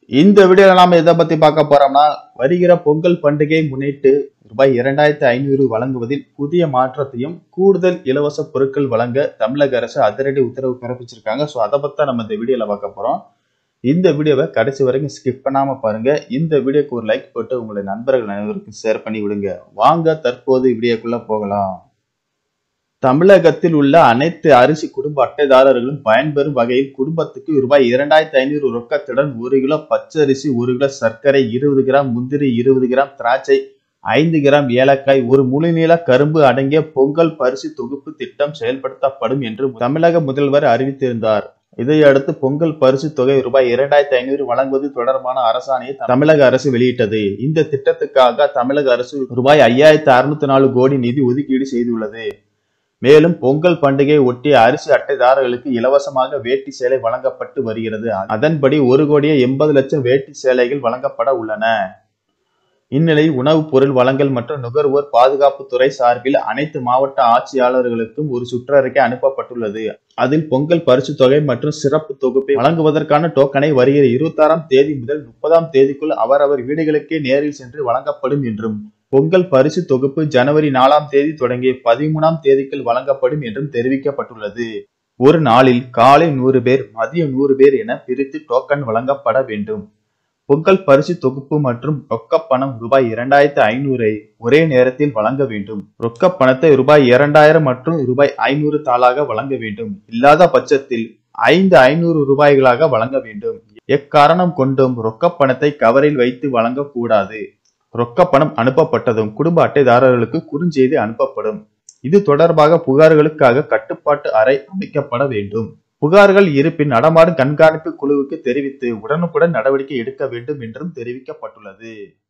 இந்த வீடியோல நாம எதை பத்தி பார்க்க போறோம்னா வருகிற பொங்கல் பண்டிகையை முன்னிட்டு ரூபாய் இரண்டாயிரத்தி ஐநூறு வழங்குவதில் புதிய மாற்றத்தையும் கூடுதல் இலவச பொருட்கள் வழங்க தமிழக அரசு அதிரடி உத்தரவு பிறப்பிச்சிருக்காங்க ஸோ அதை பத்தி தான் நம்ம இந்த வீடியோல பார்க்க போறோம் இந்த வீடியோவை கடைசி வரைக்கும் ஸ்கிப் பண்ணாம பாருங்க இந்த வீடியோக்கு ஒரு லைக் போட்டு உங்களுடைய நண்பர்கள் அனைவருக்கும் ஷேர் பண்ணி விடுங்க வாங்க தற்போது வீடியோக்குள்ள போகலாம் தமிழகத்தில் உள்ள அனைத்து அரிசி குடும்ப அட்டைதாரர்களும் பயன்பெறும் வகையில் குடும்பத்துக்கு ரூபாய் இரண்டாயிரத்தி ஐநூறு ரொக்கத்துடன் ஒரு கிலோ பச்சரிசி ஒரு கிலோ சர்க்கரை இருபது கிராம் முந்திரி இருபது கிராம் திராட்சை ஐந்து கிராம் ஏலக்காய் ஒரு முழுநீள கரும்பு அடங்கிய பொங்கல் பரிசு தொகுப்பு திட்டம் செயல்படுத்தப்படும் என்று தமிழக முதல்வர் அறிவித்திருந்தார் இதையடுத்து பொங்கல் பரிசு தொகை ரூபாய் இரண்டாயிரத்தி ஐநூறு வழங்குவது தொடர்பான அரசாணையை தமிழக அரசு வெளியிட்டது இந்த திட்டத்துக்காக தமிழக அரசு ரூபாய் ஐயாயிரத்தி அறுநூத்தி நாலு கோடி நிதி ஒதுக்கீடு செய்துள்ளது மேலும் பொங்கல் பண்டிகையை ஒட்டி அரிசி அட்டைதாரர்களுக்கு இலவசமாக வேட்டி சேலை வழங்கப்பட்டு வருகிறது அதன்படி ஒரு கோடியே எண்பது லட்சம் வேட்டி சேலைகள் வழங்கப்பட உள்ளன இந்நிலையில் உணவுப் பொருள் வழங்கல் மற்றும் நுகர்வோர் பாதுகாப்பு துறை சார்பில் அனைத்து மாவட்ட ஆட்சியாளர்களுக்கும் ஒரு சுற்றறிக்கை அனுப்பப்பட்டுள்ளது அதில் பொங்கல் பரிசு தொகை மற்றும் சிறப்பு தொகுப்பை வழங்குவதற்கான டோக்கனை வருகிற இருபத்தாறாம் தேதி முதல் முப்பதாம் தேதிக்குள் அவரவர் வீடுகளுக்கே நேரில் சென்று வழங்கப்படும் என்றும் பொங்கல் பரிசு தொகுப்பு ஜனவரி நாலாம் தேதி தொடங்கி பதிமூணாம் தேதிக்குள் வழங்கப்படும் என்றும் தெரிவிக்கப்பட்டுள்ளது ஒரு நாளில் காலை நூறு பேர் மதியம் நூறு பேர் என பிரித்து டோக்கன் வழங்கப்பட வேண்டும் பொங்கல் பரிசு தொகுப்பு மற்றும் ரொக்க பணம் ரூபாய் இரண்டாயிரத்தி ஐநூறை ஒரே நேரத்தில் வழங்க வேண்டும் ரொக்க பணத்தை ரூபாய் இரண்டாயிரம் மற்றும் ரூபாய் ஐநூறு தாளாக வழங்க வேண்டும் இல்லாத பட்சத்தில் ஐந்து ஐநூறு ரூபாய்களாக வழங்க வேண்டும் எக்காரணம் கொண்டும் ரொக்க பணத்தை கவரில் வைத்து வழங்கக்கூடாது ரொக்க பணம் அனுப்பப்பட்டதும் குடும்ப அட்டைதாரர்களுக்கு குறுஞ்செய்தி அனுப்பப்படும் இது தொடர்பாக புகார்களுக்காக கட்டுப்பாட்டு அறை அமைக்கப்பட வேண்டும் புகார்கள் இருப்பின் நடமாடும் கண்காணிப்பு குழுவுக்கு தெரிவித்து உடனுக்குடன் நடவடிக்கை எடுக்க வேண்டும் என்றும் தெரிவிக்கப்பட்டுள்ளது